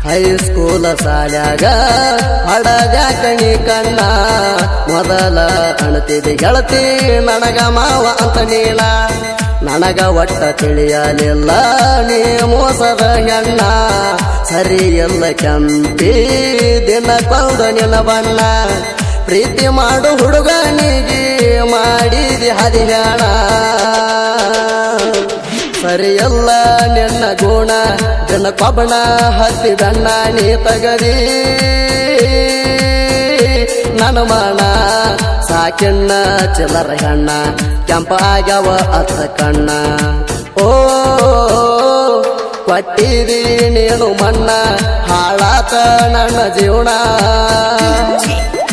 ಹೈಸ್ಕೂಲ ಸಾಲ್ಯಾಗ ಹಡದ್ಯಾಕಣಿ ಕಣ್ಣ ಮೊದಲ ಅಣತಿದಿ ಗೆಳತಿ ನನಗ ಮಾವ ಅಂತ ನೀನ ನನಗ ಒಟ್ಟ ತಿಳಿಯಲಿಲ್ಲ ನೀ ಮೋಸದ ಹೆಣ್ಣ ಸರಿ ಎಲ್ಲ ಕೆಂಪಿ ದಿನ ಕೊಂದ ನಿನ್ನ ಬಣ್ಣ ಪ್ರೀತಿ ಮಾಡು ಹುಡುಗನಿಗೆ ಮಾಡಿದಿ ಹದಿಗಾಣ ಸರಿಯಲ್ಲ ನಿನ್ನ ಗುಣ ಜನ ಕೊಬಣ ಹತ್ತಿ ಬಣ್ಣ ನೀ ತಗದಿ ನನ್ನ ಮಾಣ ಸಾಕಿಣ್ಣ ಚಿಲ್ಲರ ಹೆಣ್ಣ ಕೆಂಪ ಆಗ್ಯಾವ ಅತ್ತ ಕಣ್ಣ ಓ ಕೊಟ್ಟಿದಿ ನೀನು ಮಣ್ಣ ಹಾಳಾತ ನನ್ನ ಜೀವನ